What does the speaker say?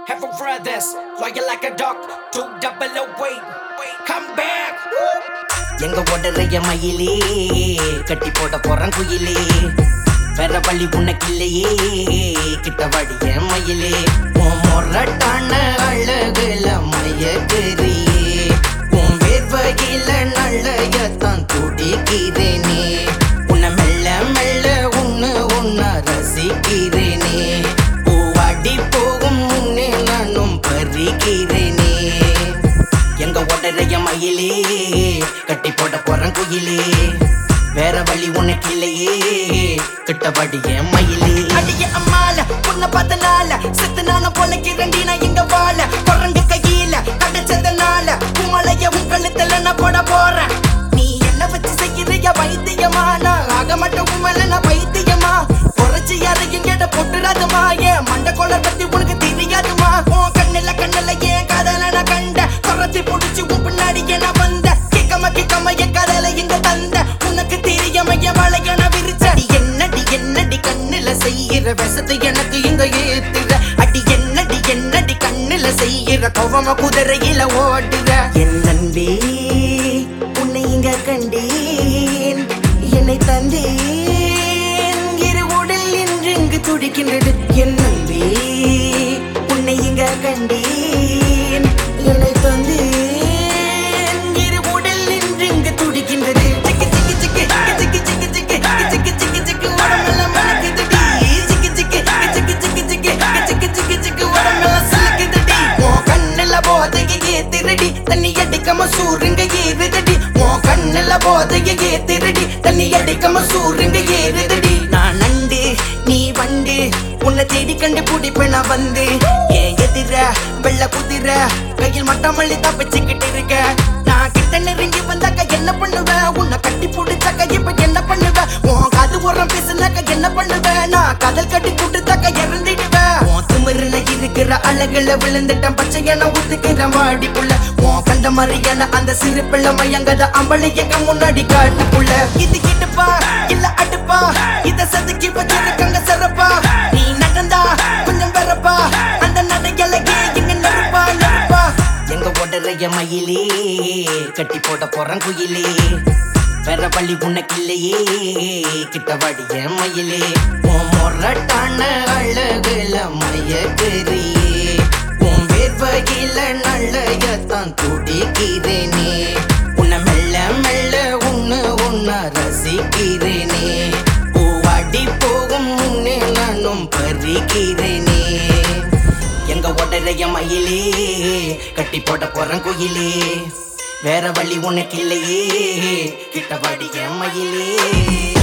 Heaven brothers, loyal like a dog, two double O wait, come back. எங்க உடறைய மயிலே கட்டி போட போறேன் குயிலே வேற வழி உனக்கில்லையே கிட்ட வடிய மயிலே உன் மொரட்டான அழகுல மயக்குறியே உன் வேர்வையில நல்லையத்தான் துடிக்கிறேனே உன்னை மெல்ல மெல்ல உன்னு உன்ன ரசிக்கிறேனே பூவாடி போகும் முன்னே நானும் பறிக்கிறேனே எங்க உடறைய மயிலே கட்டி போட போறேன் குயிலே வேற வழி உனக்கு இல்லையே கிட்டபடி என் மயிலே அடிய அம்மால உன்னை பார்த்தனால செத்து நானும் பொழைக்கிறேன்டி நான் இங்க வாழ குரங்கு கையில கிடைச்சதுனால உமலைய உன் கழுத்துல நான் போட போறேன் நீ என்ன வச்சு செய்யறிய வைத்தியமா நான் ஆக மாட்டேன் உமல நான் வைத்தியமா குறைச்சி யாரையும் கேட்ட பொட்டுறாதுமா ஏன் மண்ட கொள்ள பத்தி உனக்கு தெரியாதுமா உன் கண்ணுல கண்ணுல ஏன் காதல நான் கண்ட குறைச்சி புடிச்சு உன் பின்னாடி நான் வந்த கிக்கம கிக்கம என் காதல இங்க தந்த உனக்கு தெரியாம என் வளைய நான் விரிச்ச அடி என்னடி என்னடி கண்ணுல செய்யற விஷத்தை எனக்கு இங்க ஏத்துற அடி என்னடி என்னடி கண்ணுல செய்யற கோவம குதிரையில ஓடுற என் நன்பே உன்னை இங்க கண்டேன் என்னை தந்தேன் இரு உடல் என்று இங்கு துடிக்கின்றது என் நன்பே உன்னை இங்க கண்டேன் என்னை தந்தேன் இரு உடல் என்று இங்கு துடிக்கின்றது சிக்கி சிக்கி சிக்கி சிக்கி சிக்கி சிக்கி சிக்கி சிக்கி சிக்கி உடம்பெல்லாம் மணக்குதுடி சிக்கி சிக்கி சிக்கி சிக்கி சிக்கி சிக்கி சிக்கி சிக்கி உடம்பெல்லாம் சிலுக்குதுடி உன் கண்ணுல போதைய ஏத்திரடி தண்ணி அடிக்காம சூருங்க ஏறுதடி உன் கண்ணுல போதைய ஏத்திரடி தண்ணி அடிக்காம சூருங்க ஏறுதடி நான் நண்டு நீ வண்டு உன்னை தேடி கண்டு பிடிப்பேன் நான் வந்து ஏன் எதிர வெள்ள குதிர கையில் மட்டமல்லி தப்பிச்சுக்கிட்டு இருக்க நான் கிட்ட நெருங்கி வந்தாக்க என்ன பண்ணுவ உன்னை கட்டி பிடிச்சாக்க இப்ப என்ன பண்ணுவ உன் காது உரம் பேசுனாக்க என்ன பண்ணுவ நான் கதல் கட்டி கொடுத்தாக்க இறந்துடுவேன் உன் திமிருல இருக்கிற அழகுல விழுந்துட்டேன் பச்சையான ஊத்துக்கிற மாடிக்குள்ள உன் கண்ட மாதிரியான அந்த சிறு பிள்ளை மயங்கத அம்பளை எங்க முன்னாடி காட்டுக்குள்ள இது கிட்டுப்பா இல்ல அடுப்பா இத செதுக்கி வச்சிருக்காங்க சிறப்பா நீ நடந்தா கொஞ்சம் வெறப்பா அந்த நடையலகே இங்க நெருப்பா நெருப்பா எங்க உடறைய மயிலே கட்டி போட போறேன் குயிலே வேற வழி உனக்கு இல்லையே கிட்ட வடிய மயிலே உன் மொரட்டான அழகுல மயக்குறியே உன் வேர்வையில நல்லையத்தான் துடிக்கிறேனே உன்னை மெல்ல மெல்ல உன்னு உன்ன ரசிக்கிறேனே பூவாடி போகும் முன்னே நானும் பறிக்கிறேனே எங்க உடறைய மயிலே கட்டி போட போறேன் குயிலே வேற வழி உனக்கு இல்லையே கிட்ட வடிய மயிலே